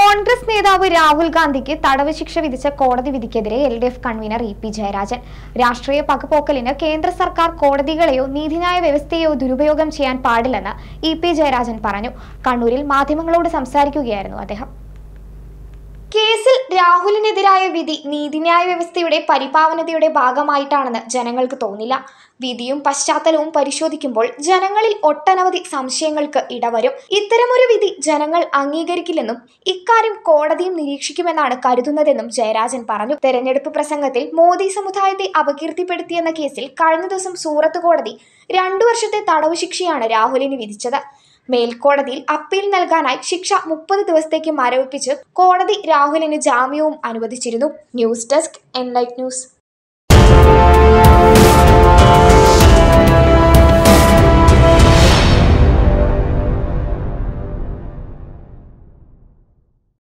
കോൺഗ്രസ് നേതാവ് രാഹുൽ ഗാന്ധിക്ക് തടവ് ശിക്ഷ വിധിച്ച കോടതി വിധിക്കെതിരെ L D F convenor E P Jayarajan രാഷ്ട്രീയ പകപോക്കലിന് കേന്ദ്ര സർക്കാർ കോടതികളെയോ നീതിന്യായ വ്യവസ്ഥയെയോ ദുരുപയോഗം ചെയ്യാൻ പാടില്ലെന്ന് ഇ പി ജയരാജൻ പറഞ്ഞു കണ്ണൂരിൽ മാധ്യമങ്ങളോട് സംസാരിക്കുകയായിരുന്നു അദ്ദേഹം കേസിൽ രാഹുലിനെതിരായ വിധി നീതിന്യായ വ്യവസ്ഥയുടെ പരിപാവനതയുടെ ഭാഗമായിട്ടാണെന്ന് ജനങ്ങൾക്ക് തോന്നില്ല വിധിയും പശ്ചാത്തലവും പരിശോധിക്കുമ്പോൾ ജനങ്ങളിൽ ഒട്ടനവധി സംശയങ്ങൾക്ക് ഇടവരും ഇത്തരമൊരു വിധി ജനങ്ങൾ അംഗീകരിക്കില്ലെന്നും ഇക്കാര്യം കോടതിയും നിരീക്ഷിക്കുമെന്നാണ് കരുതുന്നതെന്നും ജയരാജൻ പറഞ്ഞു തെരഞ്ഞെടുപ്പ് പ്രസംഗത്തിൽ മോദി സമുദായത്തെ അപകീർത്തിപ്പെടുത്തിയെന്ന കേസിൽ കഴിഞ്ഞ ദിവസം സൂറത്ത് കോടതി രണ്ടു വർഷത്തെ തടവ് ശിക്ഷയാണ് രാഹുലിന് വിധിച്ചത് മേൽക്കോടതിയിൽ അപ്പീൽ നൽകാനായി ശിക്ഷ മുപ്പത് ദിവസത്തേക്ക് മരവിപ്പിച്ച് കോടതി രാഹുലിന് ജാമ്യവും അനുവദിച്ചിരുന്നു ന്യൂസ് ഡെസ്ക് എൻലൈറ്റ് ന്യൂസ്